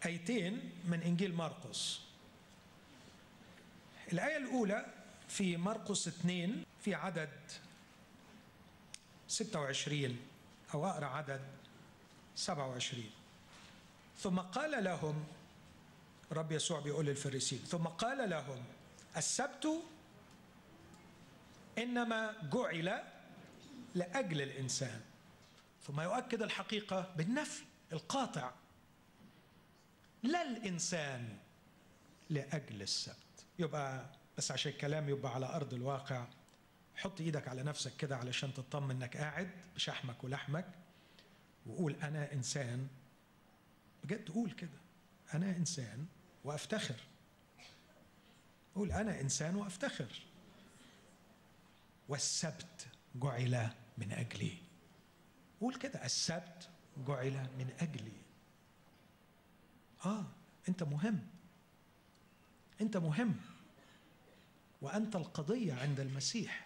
ايتين من انجيل مرقس الايه الاولى في مرقس 2 في عدد 26 او اقرا عدد 27 ثم قال لهم رب يسوع بيقول للفريسين ثم قال لهم السبت انما جعل لاجل الانسان ثم يؤكد الحقيقه بالنفي القاطع لا الانسان لاجل السبت يبقى بس عشان الكلام يبقى على ارض الواقع حط ايدك على نفسك كده علشان تطمن انك قاعد بشحمك ولحمك وقول انا انسان بجد قول كده انا انسان وافتخر قول انا انسان وافتخر والسبت جعل من اجلي قول كده السبت جعل من اجلي اه انت مهم انت مهم وانت القضيه عند المسيح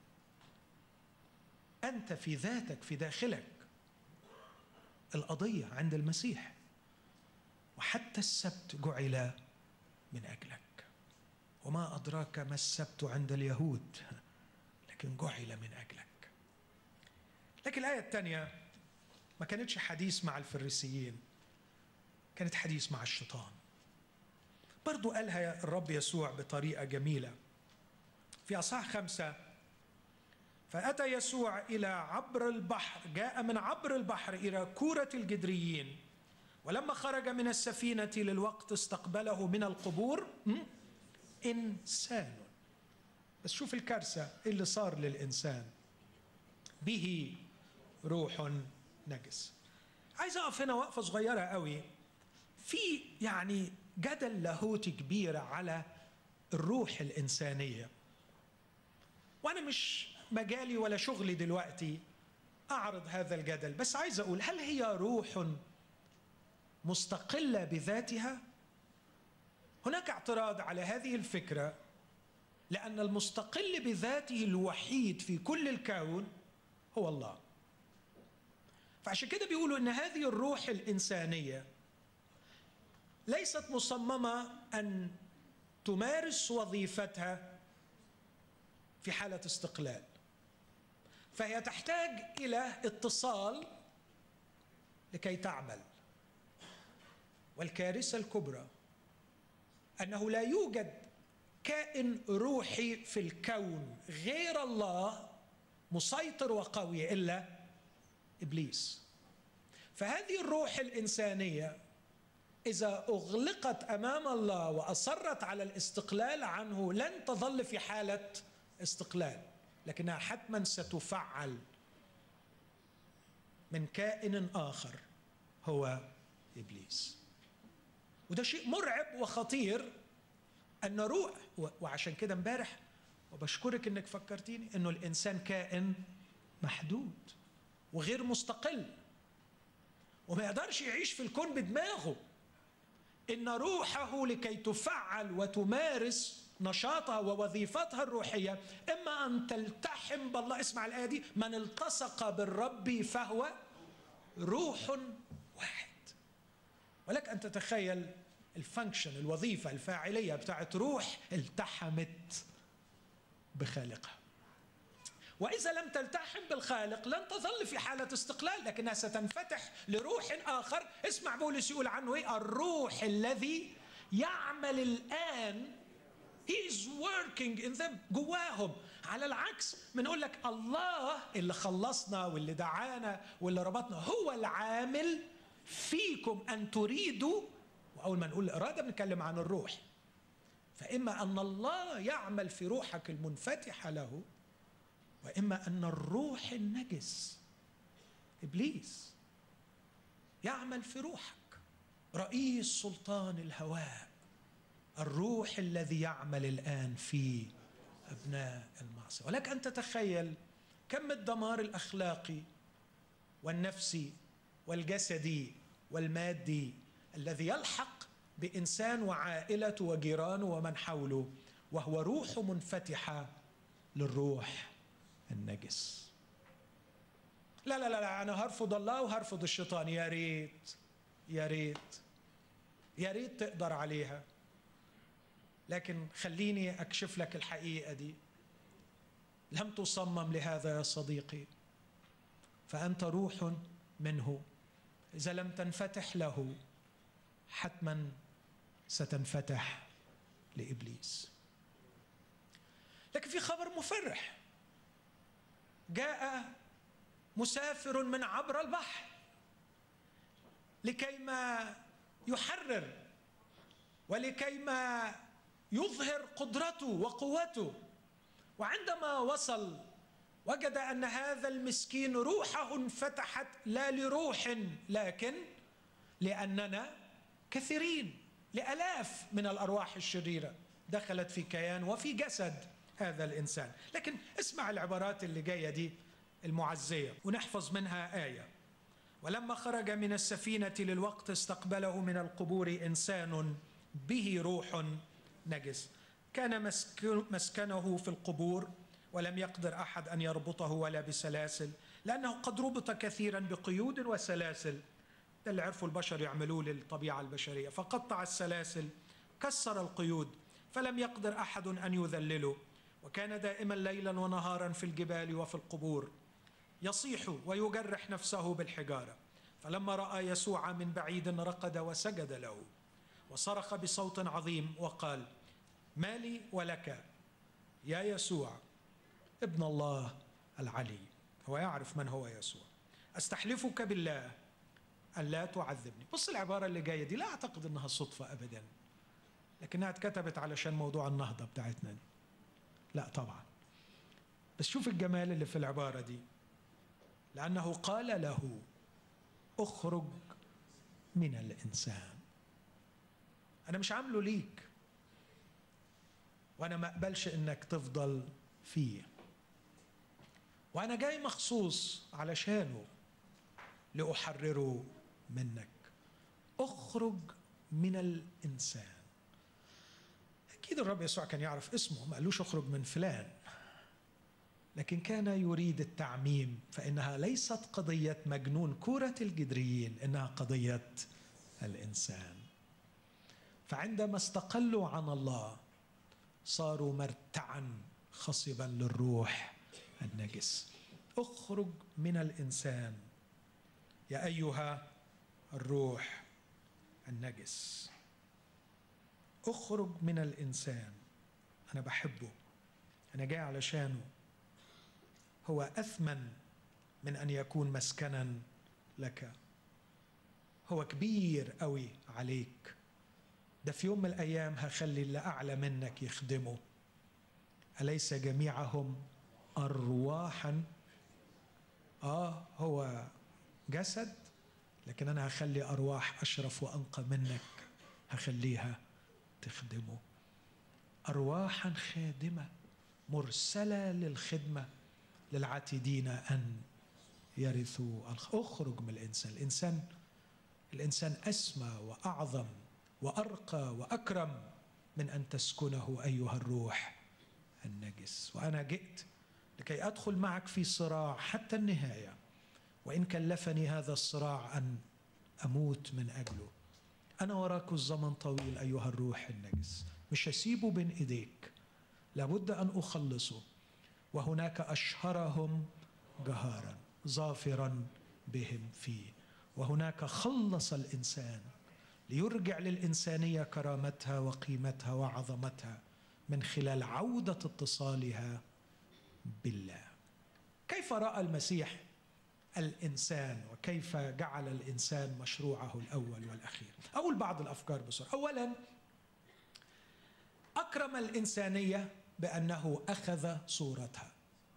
انت في ذاتك في داخلك القضيه عند المسيح وحتى السبت جعل من اجلك وما ادراك ما السبت عند اليهود لكن جعل من اجلك لكن الايه الثانيه ما كانتش حديث مع الفريسيين كانت حديث مع الشيطان برضو قالها الرب يسوع بطريقه جميله في اصحاح خمسه فاتى يسوع الى عبر البحر جاء من عبر البحر الى كوره الجدريين ولما خرج من السفينه للوقت استقبله من القبور انسان بس شوف الكارثه اللي صار للانسان به روح نجس عايز اقف هنا وقفه صغيره قوي في يعني جدل لاهوتي كبير على الروح الانسانيه وانا مش مجالي ولا شغلي دلوقتي اعرض هذا الجدل بس عايز اقول هل هي روح مستقله بذاتها هناك اعتراض على هذه الفكره لان المستقل بذاته الوحيد في كل الكون هو الله فعشان كده بيقولوا ان هذه الروح الانسانيه ليست مصممه ان تمارس وظيفتها في حاله استقلال فهي تحتاج الى اتصال لكي تعمل والكارثه الكبرى انه لا يوجد كائن روحي في الكون غير الله مسيطر وقوي الا ابليس فهذه الروح الانسانيه اذا اغلقت امام الله واصرت على الاستقلال عنه لن تظل في حاله استقلال لكنها حتما ستفعل من كائن اخر هو ابليس وده شيء مرعب وخطير ان روح وعشان كده امبارح وبشكرك انك فكرتيني انه الانسان كائن محدود وغير مستقل وما يقدرش يعيش في الكون بدماغه ان روحه لكي تفعل وتمارس نشاطها ووظيفتها الروحيه اما ان تلتحم بالله اسمع الايه دي من التصق بالرب فهو روح واحد ولك ان تتخيل الفانكشن الوظيفه الفاعليه بتاعت روح التحمت بخالقها واذا لم تلتحم بالخالق لن تظل في حاله استقلال لكنها ستنفتح لروح اخر اسمع بولس يقول عنه ايه الروح الذي يعمل الان He is working in them جواهم على العكس بنقول لك الله اللي خلصنا واللي دعانا واللي ربطنا هو العامل فيكم ان تريدوا واول ما نقول الاراده بنتكلم عن الروح فاما ان الله يعمل في روحك المنفتحه له واما ان الروح النجس ابليس يعمل في روحك رئيس سلطان الهواء الروح الذي يعمل الان في ابناء المعصيه ولك ان تتخيل كم الدمار الاخلاقي والنفسي والجسدي والمادي الذي يلحق بانسان وعائلته وجيرانه ومن حوله وهو روح منفتحه للروح النجس لا لا لا, لا انا هرفض الله وهرفض الشيطان يا ريت يا ريت يا ريت تقدر عليها لكن خليني اكشف لك الحقيقه دي لم تصمم لهذا يا صديقي فانت روح منه اذا لم تنفتح له حتما ستنفتح لابليس لكن في خبر مفرح جاء مسافر من عبر البحر لكيما يحرر ولكيما يظهر قدرته وقوته وعندما وصل وجد ان هذا المسكين روحه انفتحت لا لروح لكن لاننا كثيرين لالاف من الارواح الشريره دخلت في كيان وفي جسد هذا الانسان لكن اسمع العبارات اللي جايه دي المعزيه ونحفظ منها ايه ولما خرج من السفينه للوقت استقبله من القبور انسان به روح نجس كان مسكنه في القبور ولم يقدر احد ان يربطه ولا بسلاسل لانه قد ربط كثيرا بقيود وسلاسل ده اللي عرفوا البشر يعملوه للطبيعه البشريه فقطع السلاسل كسر القيود فلم يقدر احد ان يذلله وكان دائما ليلا ونهارا في الجبال وفي القبور يصيح ويجرح نفسه بالحجاره فلما راى يسوع من بعيد رقد وسجد له وصرخ بصوت عظيم وقال ما لي ولك يا يسوع ابن الله العلي هو يعرف من هو يسوع استحلفك بالله أن لا تعذبني بص العبارة اللي جاية دي لا أعتقد أنها صدفة أبدا لكنها اتكتبت علشان موضوع النهضة بتاعتنا دي لا طبعا بس شوف الجمال اللي في العبارة دي لأنه قال له اخرج من الإنسان أنا مش عامله ليك وأنا ما أقبلش إنك تفضل فيه وأنا جاي مخصوص علشانه لأحرره منك اخرج من الإنسان أكيد الرب يسوع كان يعرف اسمه ما قالوش اخرج من فلان لكن كان يريد التعميم فإنها ليست قضية مجنون كورة الجدريين إنها قضية الإنسان فعندما استقلوا عن الله صاروا مرتعا خصبا للروح النجس اخرج من الإنسان يا أيها الروح النجس اخرج من الانسان انا بحبه انا جاي علشانه هو اثمن من ان يكون مسكنا لك هو كبير قوي عليك ده في يوم من الايام هخلي اللي اعلى منك يخدمه اليس جميعهم ارواحا اه هو جسد لكن انا هخلي ارواح اشرف وانقى منك هخليها تخدمه ارواحا خادمه مرسله للخدمه للعاتدين ان يرثوا اخرج من الانسان الانسان الانسان اسمى واعظم وارقى واكرم من ان تسكنه ايها الروح النجس وانا جئت لكي ادخل معك في صراع حتى النهايه وان كلفني هذا الصراع ان اموت من اجله أنا وراك الزمن طويل أيها الروح النجس مش هسيبه بين إيديك لابد أن أخلصه وهناك أشهرهم جهارا ظافرا بهم فيه وهناك خلص الإنسان ليرجع للإنسانية كرامتها وقيمتها وعظمتها من خلال عودة اتصالها بالله كيف رأى المسيح الانسان وكيف جعل الانسان مشروعه الاول والاخير. اقول بعض الافكار بسرعه. اولا اكرم الانسانيه بانه اخذ صورتها.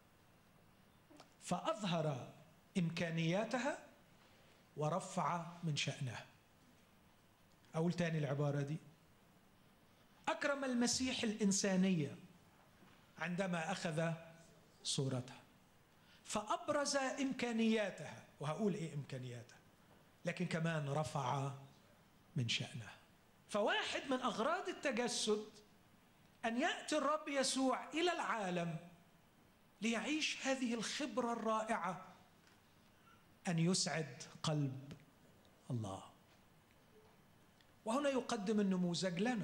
فاظهر امكانياتها ورفع من شانها. اقول تاني العباره دي. اكرم المسيح الانسانيه عندما اخذ صورتها. فابرز امكانياتها وهقول ايه امكانياتها لكن كمان رفع من شانها فواحد من اغراض التجسد ان ياتي الرب يسوع الى العالم ليعيش هذه الخبره الرائعه ان يسعد قلب الله وهنا يقدم النموذج لنا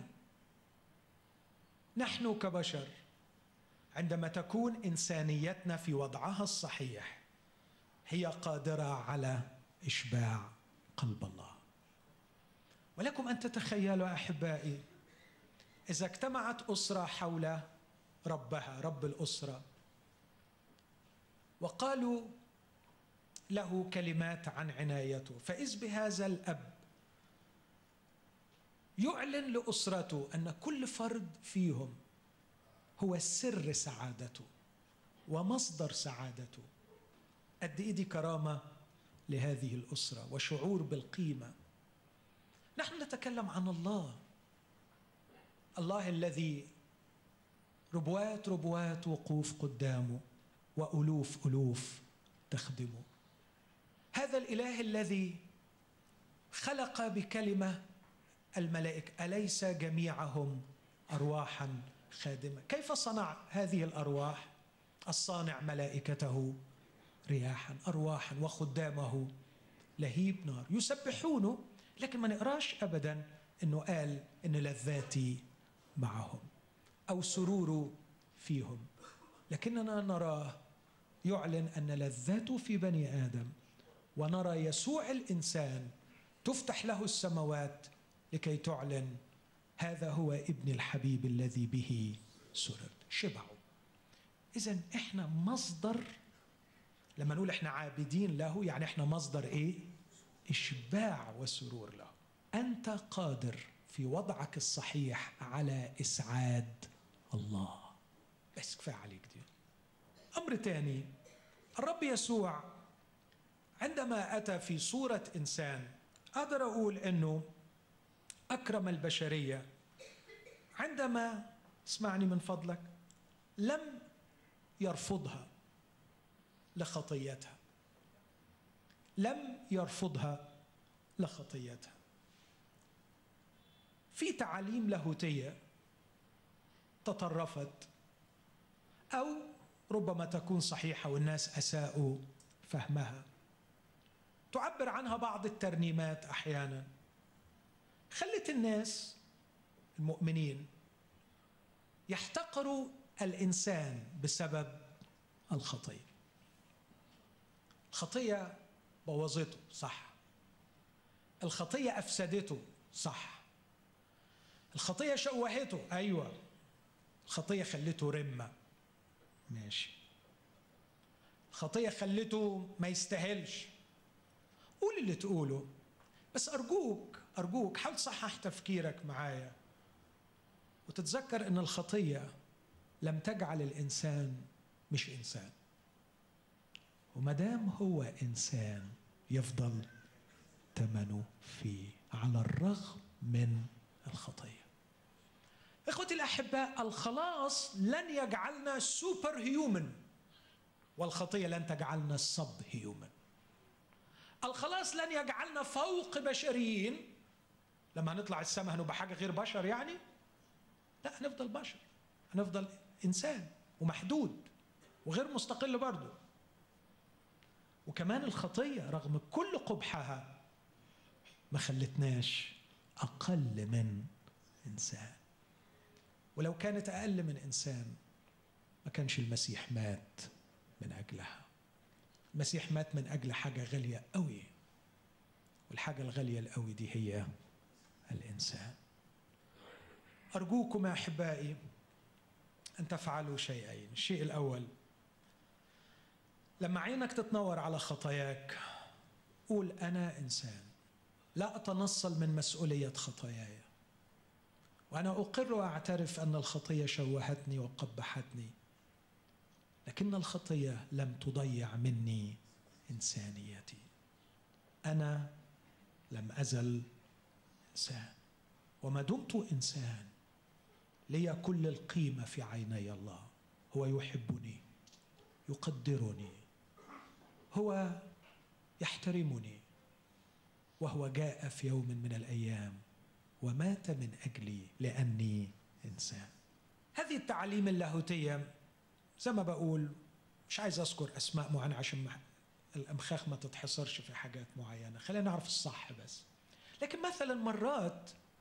نحن كبشر عندما تكون انسانيتنا في وضعها الصحيح هي قادره على اشباع قلب الله ولكم ان تتخيلوا احبائي اذا اجتمعت اسره حول ربها رب الاسره وقالوا له كلمات عن عنايته فاذ بهذا الاب يعلن لاسرته ان كل فرد فيهم هو سر سعادته ومصدر سعادته قد ايه دي كرامه لهذه الاسره وشعور بالقيمه نحن نتكلم عن الله الله الذي ربوات ربوات وقوف قدامه والوف الوف تخدمه هذا الاله الذي خلق بكلمه الملائكه اليس جميعهم ارواحا خادمه كيف صنع هذه الارواح الصانع ملائكته رياحا ارواحا وخدامه لهيب نار يسبحونه لكن ما نقراش ابدا انه قال ان لذاتي معهم او سروره فيهم لكننا نراه يعلن ان لذاته في بني ادم ونرى يسوع الانسان تفتح له السماوات لكي تعلن هذا هو ابن الحبيب الذي به سرر شبعوا اذا احنا مصدر لما نقول احنا عابدين له يعني احنا مصدر ايه اشباع وسرور له انت قادر في وضعك الصحيح على اسعاد الله بس كفايه عليك دي امر تاني الرب يسوع عندما اتى في صوره انسان اقدر اقول انه اكرم البشريه عندما اسمعني من فضلك لم يرفضها لخطيتها لم يرفضها لخطيتها في تعاليم لاهوتيه تطرفت او ربما تكون صحيحه والناس اساءوا فهمها تعبر عنها بعض الترنيمات احيانا خلت الناس المؤمنين يحتقروا الانسان بسبب الخطيه الخطيه بوظته صح الخطيه افسدته صح الخطيه شوهته ايوه الخطيه خلته رمه ماشي الخطيه خلته ما يستاهلش قول اللي تقوله بس ارجوك ارجوك حاول تصحح تفكيرك معايا وتتذكر ان الخطيه لم تجعل الانسان مش انسان وما دام هو انسان يفضل ثمنه فيه على الرغم من الخطيه اخوتي الاحباء الخلاص لن يجعلنا سوبر هيومن والخطيه لن تجعلنا سب هيومن الخلاص لن يجعلنا فوق بشريين لما هنطلع السماء هنبقى حاجه غير بشر يعني لا هنفضل بشر هنفضل انسان ومحدود وغير مستقل برضه وكمان الخطيه رغم كل قبحها ما خلتناش اقل من انسان ولو كانت اقل من انسان ما كانش المسيح مات من اجلها المسيح مات من اجل حاجه غاليه قوي والحاجه الغاليه القوي دي هي الانسان ارجوكم يا احبائي ان تفعلوا شيئين الشيء الاول لما عينك تتنور على خطاياك قول انا انسان لا اتنصل من مسؤوليه خطاياي وانا اقر واعترف ان الخطيه شوهتني وقبحتني لكن الخطيه لم تضيع مني انسانيتي انا لم ازل انسان وما دمت انسان لي كل القيمه في عيني الله هو يحبني يقدرني هو يحترمني وهو جاء في يوم من الايام ومات من اجلي لاني انسان هذه التعاليم اللاهوتيه زي ما بقول مش عايز اذكر اسماء معينه عشان الامخاخ ما تتحصرش في حاجات معينه خلينا نعرف الصح بس لكن مثلا مرات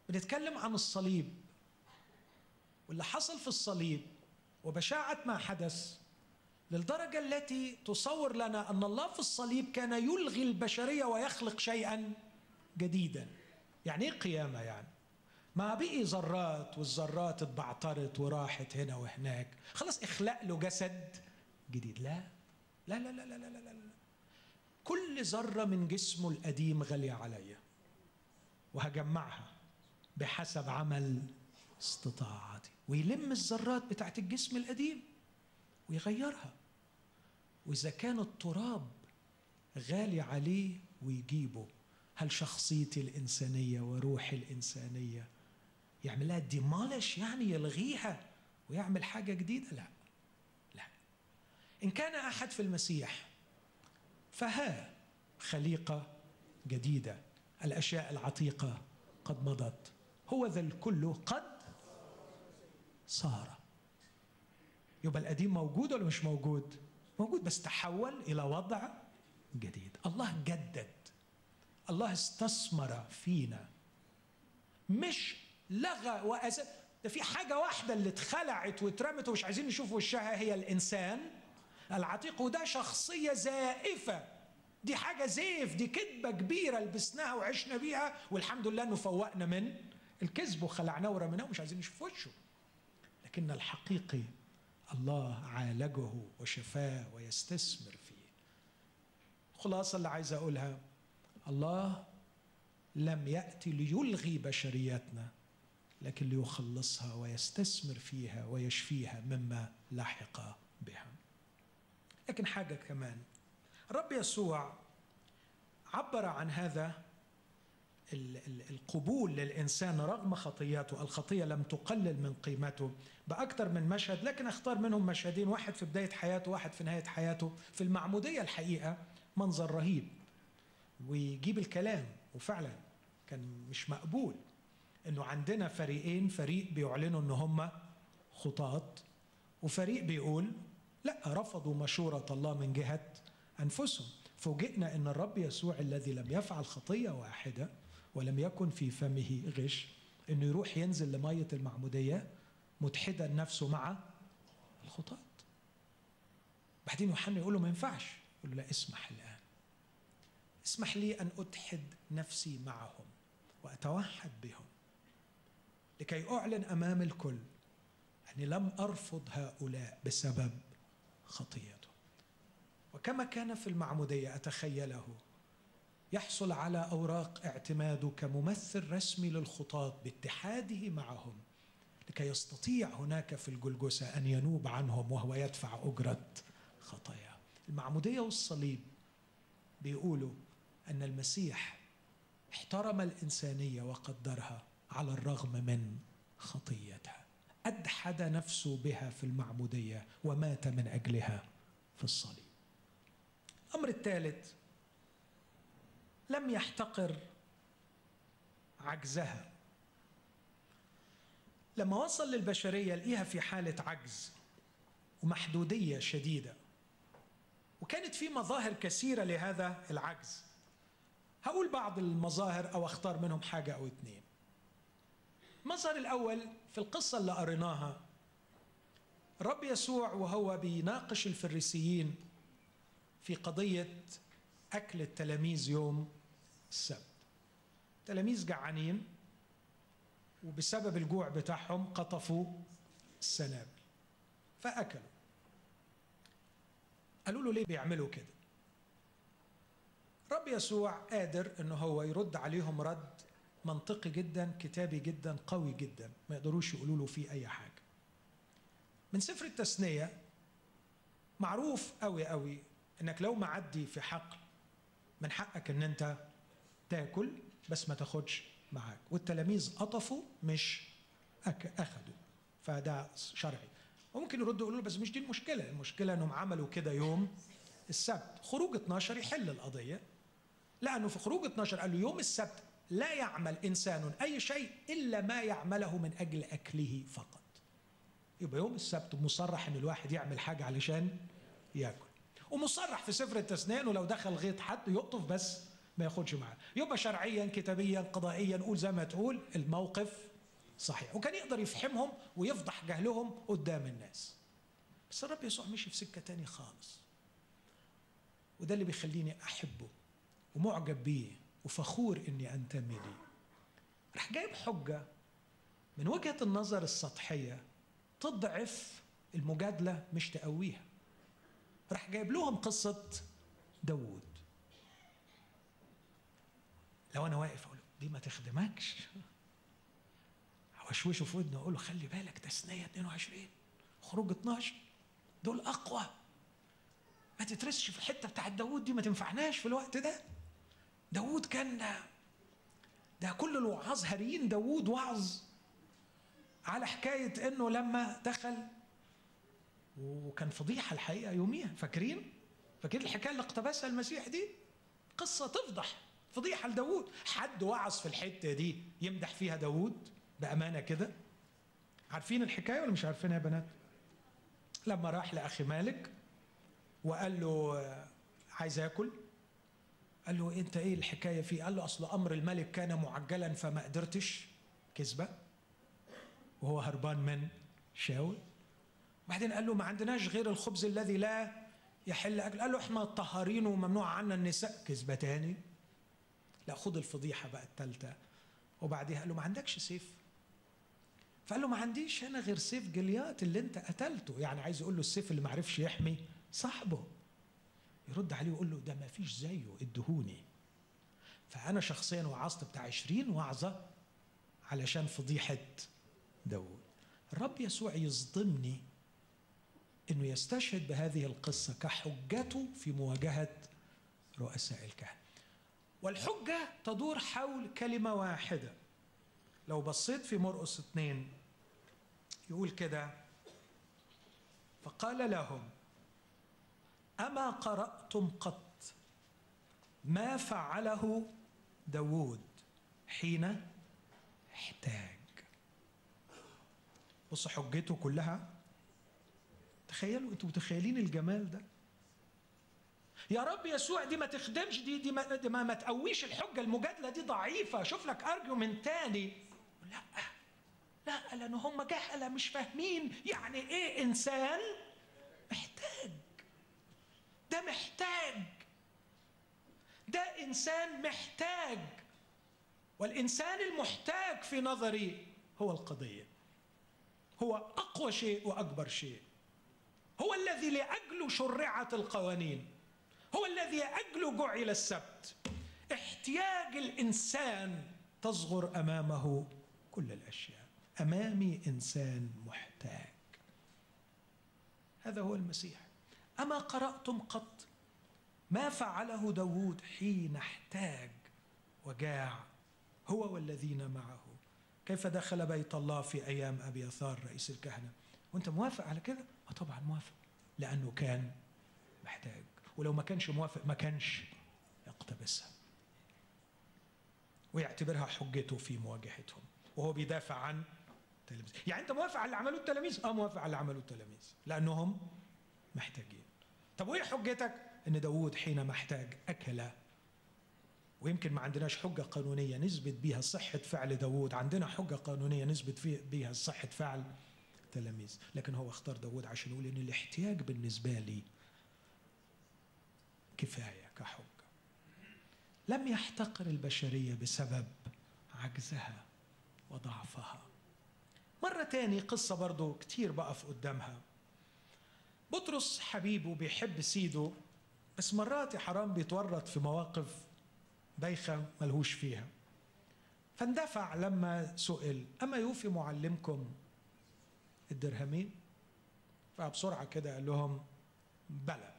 بنتكلم عن الصليب واللي حصل في الصليب وبشاعة ما حدث للدرجة التي تصور لنا أن الله في الصليب كان يلغي البشرية ويخلق شيئا جديدا يعني إيه قيامة يعني ما بقي ذرات والذرات اتبعترت وراحت هنا وهناك خلاص اخلق له جسد جديد لا لا لا لا لا لا لا, لا. كل ذرة من جسمه القديم غالية عليا وهجمعها بحسب عمل استطاعتي ويلم الذرات بتاعت الجسم القديم ويغيرها وإذا كان التراب غالي عليه ويجيبه هل شخصيتي الإنسانية وروحي الإنسانية يعملها ديمالش يعني يلغيها ويعمل حاجة جديدة لا لا إن كان أحد في المسيح فها خليقة جديدة الأشياء العتيقة قد مضت هو ذا الكل قد صار يبقى القديم موجود ولا مش موجود موجود بس تحول إلى وضع جديد الله جدد الله استثمر فينا مش لغى وأزل ده في حاجة واحدة اللي اتخلعت واترمت ومش عايزين نشوف وشها هي الإنسان العتيق وده شخصية زائفة دي حاجة زيف دي كذبة كبيرة لبسناها وعشنا بيها والحمد لله انه فوقنا من الكذب وخلعناه ورميناه ومش عايزين نشوف وشه لكن الحقيقي الله عالجه وشفاه ويستثمر فيه الخلاصة اللي عايز أقولها الله لم يأتي ليلغي بشريتنا لكن ليخلصها ويستثمر فيها ويشفيها مما لحق بها لكن حاجة كمان الرب يسوع عبر عن هذا القبول للإنسان رغم خطياته الخطية لم تقلل من قيمته بأكثر من مشهد لكن أختار منهم مشهدين واحد في بداية حياته واحد في نهاية حياته في المعمودية الحقيقة منظر رهيب ويجيب الكلام وفعلا كان مش مقبول انه عندنا فريقين فريق بيعلنوا ان هم خطاة وفريق بيقول لا رفضوا مشورة الله من جهة أنفسهم فوجئنا أن الرب يسوع الذي لم يفعل خطية واحدة ولم يكن في فمه غش أنه يروح ينزل لمية المعمودية متحدا نفسه مع الخطاة بعدين يوحنا يقول له ما ينفعش يقول له لا اسمح الآن اسمح لي أن أتحد نفسي معهم وأتوحد بهم لكي أعلن أمام الكل أني لم أرفض هؤلاء بسبب خطيته وكما كان في المعمودية أتخيله يحصل على أوراق اعتماده كممثل رسمي للخطاة باتحاده معهم لكي يستطيع هناك في الجلجسة أن ينوب عنهم وهو يدفع أجرة خطايا المعمودية والصليب بيقولوا أن المسيح احترم الإنسانية وقدرها على الرغم من خطيتها أدحد نفسه بها في المعمودية ومات من أجلها في الصليب الأمر الثالث لم يحتقر عجزها لما وصل للبشرية لقيها في حالة عجز ومحدودية شديدة وكانت في مظاهر كثيرة لهذا العجز هقول بعض المظاهر أو أختار منهم حاجة أو اتنين المظهر الأول في القصة اللي قريناها الرب يسوع وهو بيناقش الفريسيين في قضية أكل التلاميذ يوم السبت تلاميذ جعانين وبسبب الجوع بتاعهم قطفوا السنابل فأكلوا قالوا له ليه بيعملوا كده رب يسوع قادر ان هو يرد عليهم رد منطقي جدا كتابي جدا قوي جدا ما يقدروش يقولوا له فيه اي حاجه من سفر التثنيه معروف قوي قوي انك لو معدي في حقل من حقك ان انت تاكل بس ما تاخدش معاك والتلاميذ قطفوا مش اخذوا فده شرعي وممكن يردوا يقولوا بس مش دي المشكله المشكله انهم عملوا كده يوم السبت خروج 12 يحل القضيه لانه في خروج 12 قال له يوم السبت لا يعمل انسان اي شيء الا ما يعمله من اجل اكله فقط يبقى يوم السبت مصرح ان الواحد يعمل حاجه علشان ياكل ومصرح في سفر التثنيه انه لو دخل غيط حد يقطف بس ما ياخدش معاه يبقى شرعيا كتابيا قضائيا قول زي ما تقول الموقف صحيح وكان يقدر يفهمهم ويفضح جهلهم قدام الناس بس الرب يسوع مشي في سكه تاني خالص وده اللي بيخليني احبه ومعجب بيه وفخور اني انتمي ليه راح جايب حجه من وجهه النظر السطحيه تضعف المجادله مش تقويها راح جايب لهم قصه داوود لو انا واقف اقول دي ما تخدمكش اوشوشه في ودنه اقول له خلي بالك تثنيه 22 خروج 12 دول اقوى ما تترسش في الحته بتاعت داوود دي ما تنفعناش في الوقت ده داوود كان ده, ده كل الوعاظ هاريين داوود وعظ على حكايه انه لما دخل وكان فضيحه الحقيقه يوميها فاكرين؟ فاكرين الحكايه اللي اقتبسها المسيح دي؟ قصه تفضح فضيحه لداوود حد وعظ في الحته دي يمدح فيها داوود بامانه كده عارفين الحكايه ولا مش عارفينها يا بنات؟ لما راح لاخي مالك وقال له عايز اكل قال له انت ايه الحكايه فيه قال له اصل امر الملك كان معجلا فما قدرتش كذبه وهو هربان من شاول بعدين قال له ما عندناش غير الخبز الذي لا يحل اكل قال له احنا طهارين وممنوع عنا النساء كذبه تاني لا خد الفضيحه بقى الثالثه وبعديها قال له ما عندكش سيف فقال له ما عنديش هنا غير سيف جليات اللي انت قتلته يعني عايز يقول له السيف اللي ما عرفش يحمي صاحبه يرد عليه ويقول له ده ما فيش زيه ادهوني فانا شخصيا وعظت بتاع 20 وعظه علشان فضيحه داود الرب يسوع يصدمني انه يستشهد بهذه القصه كحجته في مواجهه رؤساء الكهنه والحجه تدور حول كلمه واحده لو بصيت في مرقس اثنين يقول كده فقال لهم أما قرأتم قط ما فعله داود حين احتاج بص حجته كلها تخيلوا انتوا متخيلين الجمال ده يا رب يسوع دي ما تخدمش دي دي ما, دي ما, ما تقويش الحجه المجادله دي ضعيفه شوف لك ارجيومنت تاني لا لا لان هم جهله مش فاهمين يعني ايه انسان محتاج ده محتاج ده انسان محتاج والانسان المحتاج في نظري هو القضيه هو اقوى شيء واكبر شيء هو الذي لاجله شرعت القوانين هو الذي لاجله جعل السبت احتياج الانسان تصغر امامه كل الاشياء امامي انسان محتاج هذا هو المسيح أما قرأتم قط ما فعله داود حين احتاج وجاع هو والذين معه كيف دخل بيت الله في أيام أبي يثار رئيس الكهنة وأنت موافق على كده؟ آه طبعا موافق لأنه كان محتاج ولو ما كانش موافق ما كانش يقتبسها ويعتبرها حجته في مواجهتهم وهو بيدافع عن التلاميذ يعني انت موافق على اللي عملوه التلاميذ اه موافق على اللي عملوه التلاميذ لانهم محتاجين طب وايه حجتك ان داوود حينما احتاج اكل ويمكن ما عندناش حجة قانونية نثبت بيها صحة فعل داوود عندنا حجة قانونية نثبت بيها صحة فعل تلاميذ لكن هو اختار داوود عشان يقول ان الاحتياج بالنسبة لي كفاية كحجة لم يحتقر البشرية بسبب عجزها وضعفها مرة تاني قصة برضو كتير بقف قدامها بطرس حبيبه بيحب سيده بس مرات يا حرام بيتورط في مواقف بايخة ملهوش فيها فاندفع لما سئل أما يوفي معلمكم الدرهمين فبسرعة كده قال لهم بلى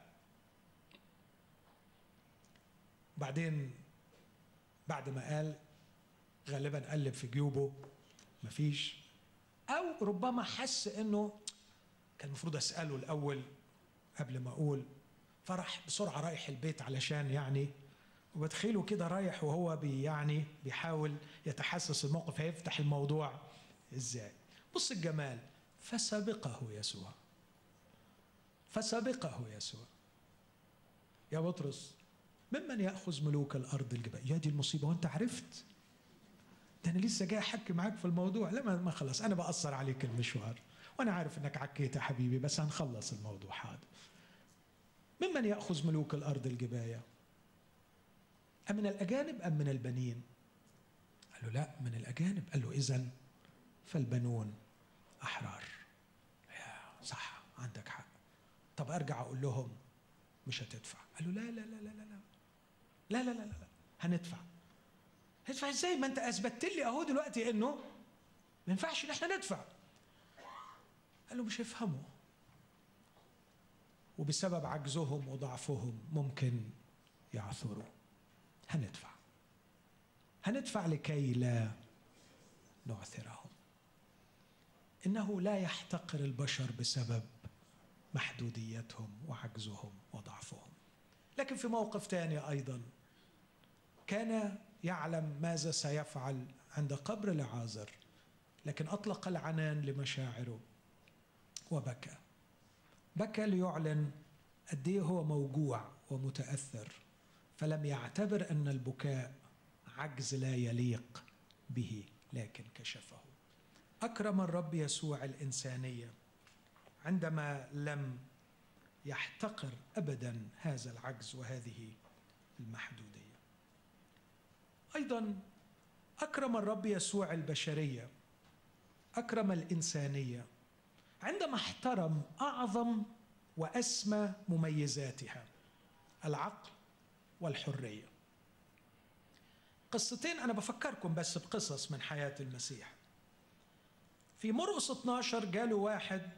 بعدين بعد ما قال غالبا قلب في جيوبه مفيش أو ربما حس إنه كان المفروض اساله الاول قبل ما اقول فراح بسرعه رايح البيت علشان يعني وبتخيله كده رايح وهو بي يعني بيحاول يتحسس الموقف هيفتح الموضوع ازاي بص الجمال فسبقه يسوع فسبقه يسوع يا بطرس ممن ياخذ ملوك الارض الجبال يا دي المصيبه وانت عرفت ده انا لسه جاي احكي معاك في الموضوع لا ما خلص انا باثر عليك المشوار وانا عارف انك عكيت يا حبيبي بس هنخلص الموضوع هذا ممن ياخذ ملوك الارض الجبايه أم من الأجانب أم من البنين قال له لا من الأجانب قال له إذا فالبنون أحرار يا صح عندك حق طب أرجع أقول لهم مش هتدفع قال له لا لا لا لا لا لا لا لا لا, لا. هندفع هندفع ازاي ما انت اثبتت لي اهو دلوقتي انه ما ينفعش ان احنا ندفع قال له مش هيفهموا وبسبب عجزهم وضعفهم ممكن يعثروا هندفع هندفع لكي لا نعثرهم انه لا يحتقر البشر بسبب محدوديتهم وعجزهم وضعفهم لكن في موقف ثاني ايضا كان يعلم ماذا سيفعل عند قبر لعازر لكن اطلق العنان لمشاعره وبكى بكى ليعلن قد ايه هو موجوع ومتاثر فلم يعتبر ان البكاء عجز لا يليق به لكن كشفه اكرم الرب يسوع الانسانيه عندما لم يحتقر ابدا هذا العجز وهذه المحدوديه ايضا اكرم الرب يسوع البشريه اكرم الانسانيه عندما احترم اعظم واسمى مميزاتها العقل والحريه قصتين انا بفكركم بس بقصص من حياه المسيح في مرقس 12 جاله واحد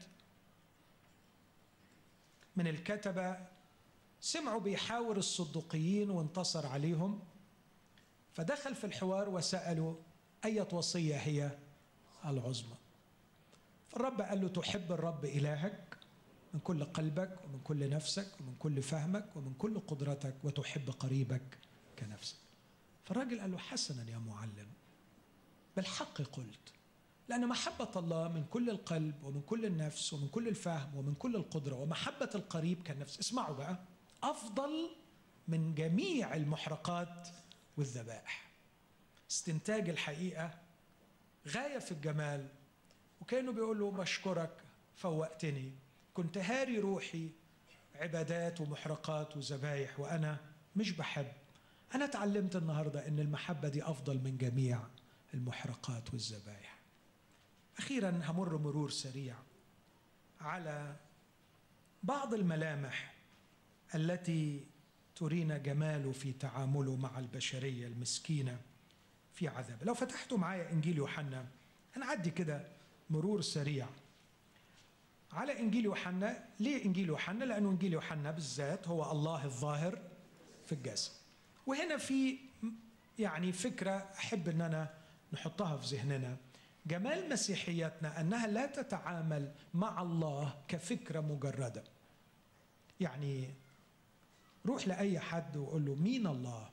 من الكتبه سمعوا بيحاور الصدقيين وانتصر عليهم فدخل في الحوار وسالوا اية وصيه هي العظمى فالرب قال له تحب الرب الهك من كل قلبك ومن كل نفسك ومن كل فهمك ومن كل قدرتك وتحب قريبك كنفسك فالراجل قال له حسنا يا معلم بالحق قلت لأن محبة الله من كل القلب ومن كل النفس ومن كل الفهم ومن كل القدرة ومحبة القريب كالنفس اسمعوا بقى أفضل من جميع المحرقات والذبائح استنتاج الحقيقة غاية في الجمال وكانه بيقول له بشكرك فوقتني كنت هاري روحي عبادات ومحرقات وذبايح وانا مش بحب انا اتعلمت النهارده ان المحبه دي افضل من جميع المحرقات والذبايح اخيرا همر مرور سريع على بعض الملامح التي ترينا جماله في تعامله مع البشريه المسكينه في عذاب لو فتحتوا معايا انجيل يوحنا هنعدي كده مرور سريع على انجيل يوحنا ليه انجيل يوحنا لانه انجيل يوحنا بالذات هو الله الظاهر في الجسد وهنا في يعني فكره احب ان انا نحطها في ذهننا جمال مسيحيتنا انها لا تتعامل مع الله كفكره مجرده يعني روح لاي حد وقول له مين الله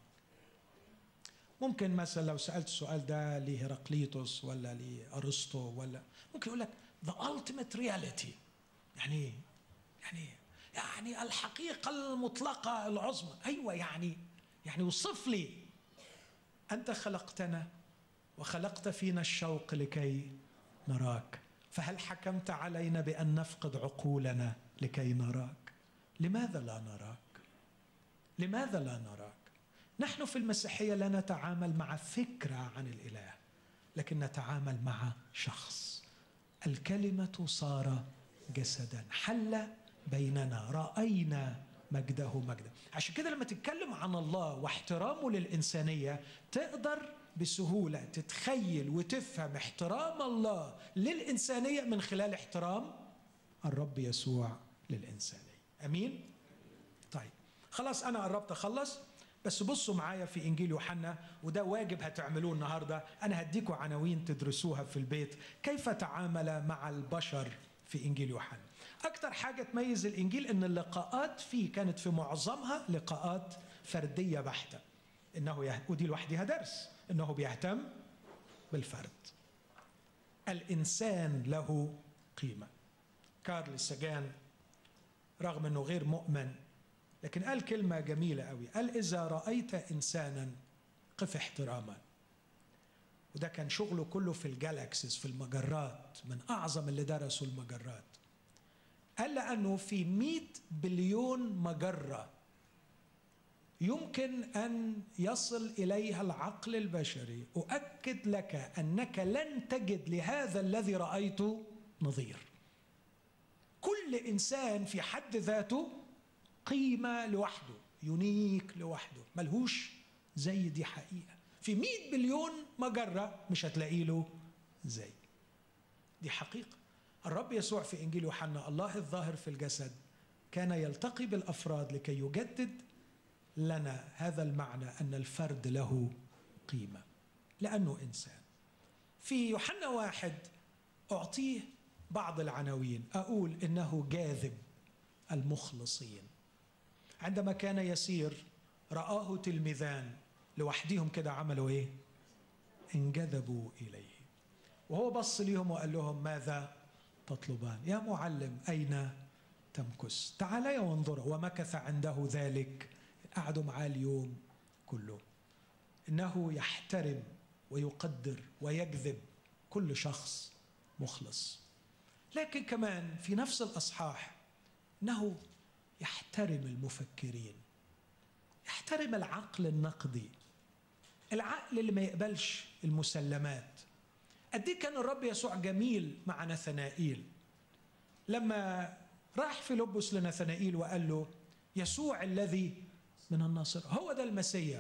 ممكن مثلا لو سالت السؤال ده لهرقليطس ولا لارسطو ولا ممكن يقول لك the ultimate reality يعني ايه؟ يعني ايه؟ يعني الحقيقة المطلقة العظمى أيوة يعني يعني وصف لي أنت خلقتنا وخلقت فينا الشوق لكي نراك فهل حكمت علينا بأن نفقد عقولنا لكي نراك لماذا لا نراك لماذا لا نراك نحن في المسيحية لا نتعامل مع فكرة عن الإله لكن نتعامل مع شخص الكلمة صار جسدا حل بيننا راينا مجده مجدا عشان كده لما تتكلم عن الله واحترامه للانسانيه تقدر بسهوله تتخيل وتفهم احترام الله للانسانيه من خلال احترام الرب يسوع للانسانيه امين طيب خلاص انا قربت اخلص بس بصوا معايا في انجيل يوحنا وده واجب هتعملوه النهارده انا هديكم عناوين تدرسوها في البيت كيف تعامل مع البشر في انجيل يوحنا اكتر حاجه تميز الانجيل ان اللقاءات فيه كانت في معظمها لقاءات فرديه بحته انه يه... ودي لوحدها درس انه بيهتم بالفرد الانسان له قيمه كارل سجان رغم انه غير مؤمن لكن قال كلمة جميلة قوي قال إذا رأيت إنسانا قف احتراما وده كان شغله كله في الجالاكسيس في المجرات من أعظم اللي درسوا المجرات قال لأنه في مئة بليون مجرة يمكن أن يصل إليها العقل البشري أؤكد لك أنك لن تجد لهذا الذي رأيته نظير كل إنسان في حد ذاته قيمة لوحده يونيك لوحده ملهوش زي دي حقيقة في مئة بليون مجرة مش هتلاقي له زي دي حقيقة الرب يسوع في إنجيل يوحنا الله الظاهر في الجسد كان يلتقي بالأفراد لكي يجدد لنا هذا المعنى أن الفرد له قيمة لأنه إنسان في يوحنا واحد أعطيه بعض العناوين أقول إنه جاذب المخلصين عندما كان يسير رآه تلميذان لوحدهم كده عملوا إيه؟ انجذبوا إليه وهو بص ليهم وقال لهم ماذا تطلبان يا معلم أين تمكث تعالى وانظر ومكث عنده ذلك قعدوا معاه اليوم كله انه يحترم ويقدر ويجذب كل شخص مخلص لكن كمان في نفس الاصحاح انه يحترم المفكرين يحترم العقل النقدي العقل اللي ما يقبلش المسلمات قد إيه كان الرب يسوع جميل مع نثنائيل لما راح فيلبس لنثنائيل وقال له يسوع الذي من الناصرة هو ده المسيا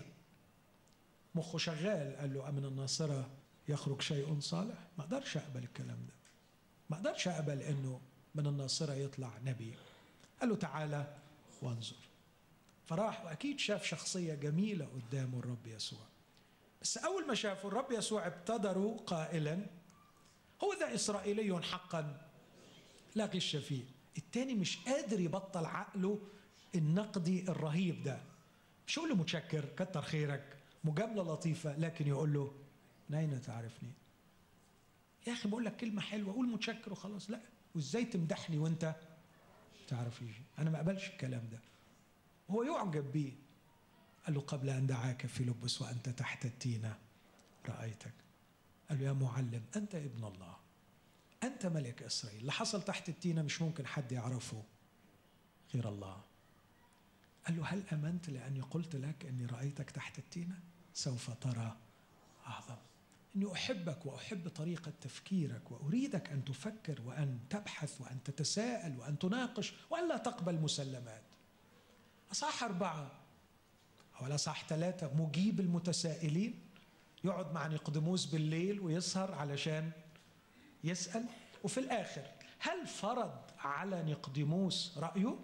مخه شغال قال له من الناصرة يخرج شيء صالح ما اقدرش اقبل الكلام ده ما اقدرش اقبل انه من الناصرة يطلع نبي قال له تعالى وانظر فراح واكيد شاف شخصية جميلة قدامه الرب يسوع بس اول ما شافوا الرب يسوع ابتدروا قائلا هو ذا اسرائيلي حقا لا غش فيه التاني مش قادر يبطل عقله النقدي الرهيب ده مش يقول له متشكر كتر خيرك مجامله لطيفه لكن يقول له من اين تعرفني؟ يا اخي بقول لك كلمه حلوه قول متشكر وخلاص لا وازاي تمدحني وانت تعرفيش انا ما اقبلش الكلام ده هو يعجب بيه قال له قبل ان دعاك في لبس وانت تحت التينه رايتك قال له يا معلم انت ابن الله انت ملك اسرائيل اللي حصل تحت التينه مش ممكن حد يعرفه غير الله قال له هل امنت لاني قلت لك اني رايتك تحت التينه سوف ترى اعظم اني احبك واحب طريقه تفكيرك واريدك ان تفكر وان تبحث وان تتساءل وان تناقش وان لا تقبل مسلمات اصح اربعه او الاصح ثلاثه مجيب المتسائلين يقعد مع نيقوديموس بالليل ويسهر علشان يسال وفي الاخر هل فرض على نيقوديموس رايه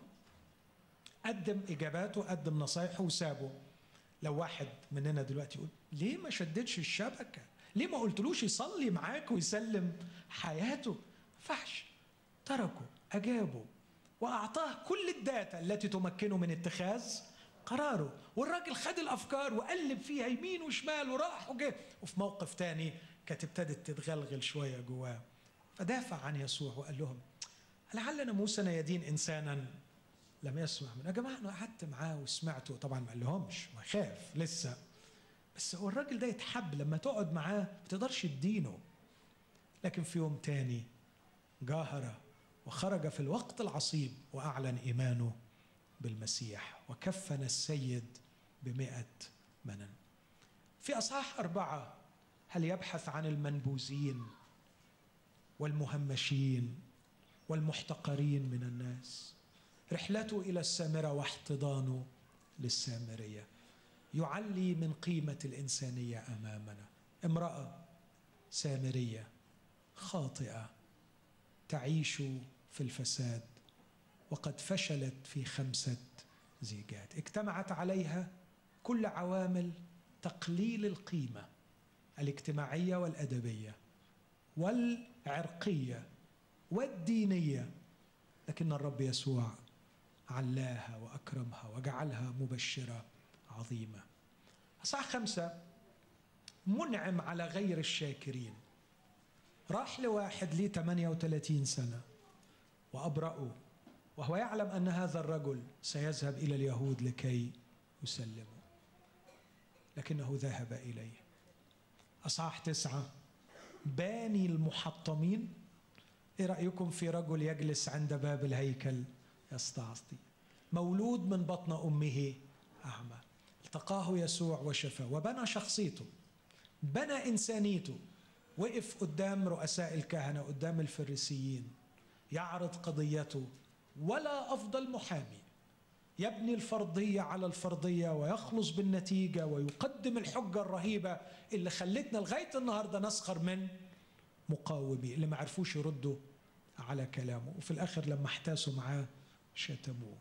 قدم اجاباته قدم نصايحه وسابه لو واحد مننا دلوقتي يقول ليه ما شددش الشبكه ليه ما قلتلوش يصلي معاك ويسلم حياته ما ينفعش تركه اجابه واعطاه كل الداتا التي تمكنه من اتخاذ قراره والراجل خد الافكار وقلب فيها يمين وشمال وراح وجه وفي موقف تاني كانت ابتدت تتغلغل شويه جواه فدافع عن يسوع وقال لهم لعلنا موسى يدين انسانا لم يسمع منه يا جماعه انا قعدت معاه وسمعته طبعا ما قالهمش ما خاف لسه بس هو الراجل ده يتحب لما تقعد معاه ما تقدرش تدينه لكن في يوم تاني جاهر وخرج في الوقت العصيب وأعلن إيمانه بالمسيح وكفن السيد بمئة منن في أصحاح أربعة هل يبحث عن المنبوذين والمهمشين والمحتقرين من الناس رحلته الى السامره واحتضانه للسامريه يعلي من قيمه الانسانيه امامنا امراه سامريه خاطئه تعيش في الفساد وقد فشلت في خمسه زيجات اجتمعت عليها كل عوامل تقليل القيمه الاجتماعيه والادبيه والعرقيه والدينيه لكن الرب يسوع علاها واكرمها وجعلها مبشره عظيمه. اصحاح خمسه منعم على غير الشاكرين. راح لواحد ليه 38 سنه وابرأه وهو يعلم أن هذا الرجل سيذهب إلى اليهود لكي يسلمه لكنه ذهب إليه أصحاح تسعة باني المحطمين إيه رأيكم في رجل يجلس عند باب الهيكل يستعصي مولود من بطن أمه أعمى التقاه يسوع وشفاه وبنى شخصيته بنى إنسانيته وقف قدام رؤساء الكهنة قدام الفريسيين يعرض قضيته ولا أفضل محامي يبني الفرضية على الفرضية ويخلص بالنتيجة ويقدم الحجة الرهيبة اللي خلتنا لغاية النهاردة نسخر من مقاومي اللي ما عرفوش يردوا على كلامه وفي الآخر لما احتاسوا معاه شتموه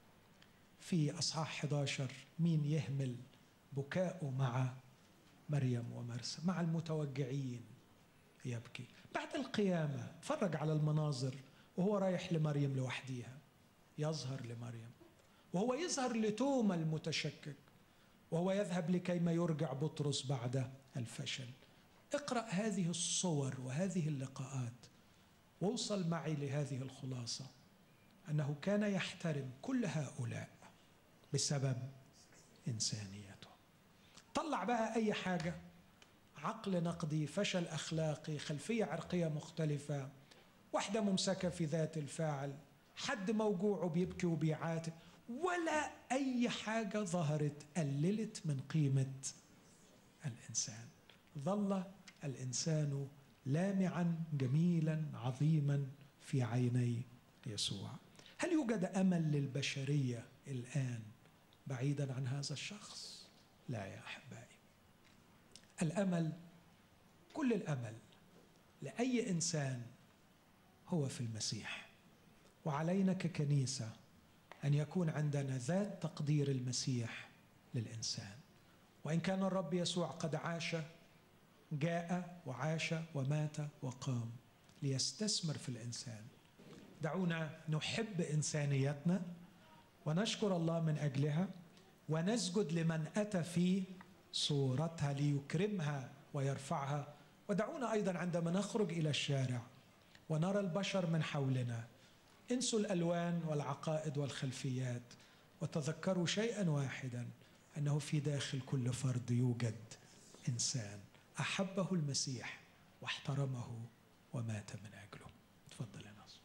في أصحاح 11 مين يهمل بكاؤه مع مريم ومرسى مع المتوجعين يبكي بعد القيامة فرج على المناظر وهو رايح لمريم لوحديها يظهر لمريم وهو يظهر لتوما المتشكك وهو يذهب لكي ما يرجع بطرس بعد الفشل اقرأ هذه الصور وهذه اللقاءات ووصل معي لهذه الخلاصة أنه كان يحترم كل هؤلاء بسبب إنسانيته طلع بقى أي حاجة عقل نقدي فشل أخلاقي خلفية عرقية مختلفة واحدة ممسكة في ذات الفاعل حد موجوع وبيبكي وبيعاتب ولا أي حاجة ظهرت قللت من قيمة الإنسان ظل الإنسان لامعا جميلا عظيما في عيني يسوع هل يوجد أمل للبشرية الآن بعيدا عن هذا الشخص لا يا أحبائي الأمل كل الأمل لأي إنسان هو في المسيح وعلينا ككنيسة أن يكون عندنا ذات تقدير المسيح للإنسان وإن كان الرب يسوع قد عاش جاء وعاش ومات وقام ليستثمر في الإنسان دعونا نحب إنسانيتنا ونشكر الله من أجلها ونسجد لمن أتى في صورتها ليكرمها ويرفعها ودعونا أيضا عندما نخرج إلى الشارع ونرى البشر من حولنا انسوا الالوان والعقائد والخلفيات وتذكروا شيئا واحدا انه في داخل كل فرد يوجد انسان احبه المسيح واحترمه ومات من اجله تفضل يا ناصر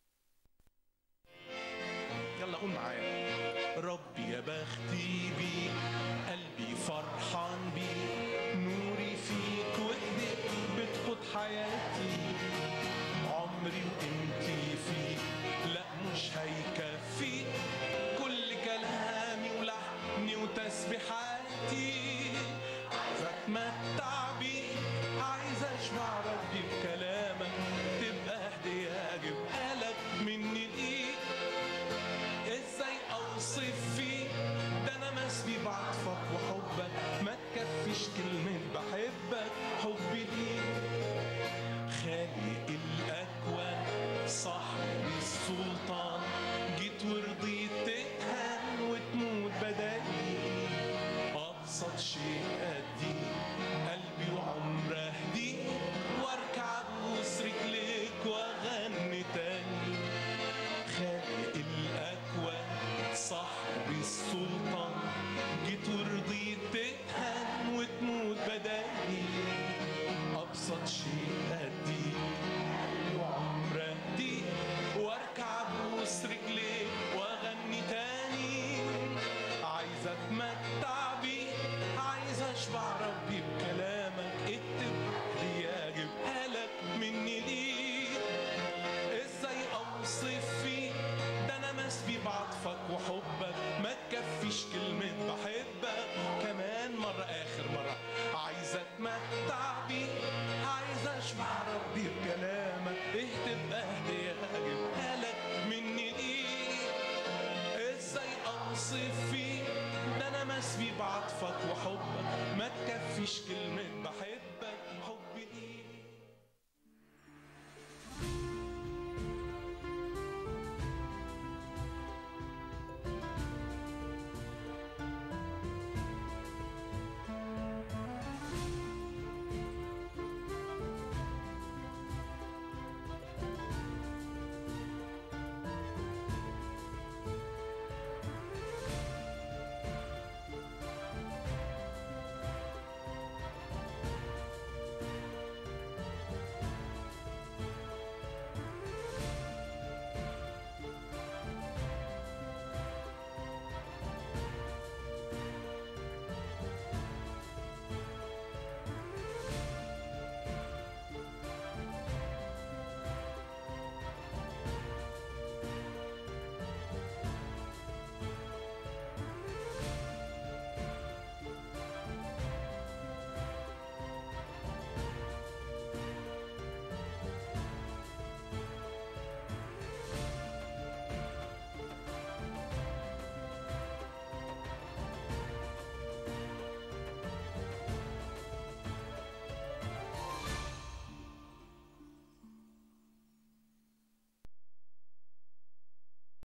يلا قول معايا ربي يا بختي بيك قلبي فرحان بيك نوري فيك وايديك بتقود حياتي عمري وانتي فيك لا مش هيكفي كل كلامي ولحني وتسبيحاتي عايز اتمتع بيك عايز اشبع ربي بكلامك تبقى هدية اجيبها لك مني ليك ازاي اوصف فيك ده انا مسبي بعطفك وحبك ما تكفيش كلمة بحبك حبي ليك خالق الاكوان صاحب السلطان جيت ورضيت تتهان وتموت بدالي ابسط شيء ادي قلبي وعمر اهدي واركع ابوس رجليك واغني تاني خالق الاكوان صاحب السلطان جيت ورضيت تتهان وتموت بدالي ابسط شيء ادي وعمر اهدي واركع ابوس رجليك واغني تاني عايز اتمتع بيك عايز اشبع ربي بكلامك اكتب دي اجيبها لك مني ليك ازاي اوصف فيك ده انا مسبي بعطفك وحبك ما تكفيش كلمة بحبك كمان مرة اخر مرة عايز اتمتع بيك عايز اشبع ربي بكلامك ايه تبقى هدية اجيبها لك مني ليك ازاي اوصف فيك ده انا مسبي بعطفك وحبك ما تكفيش كلمة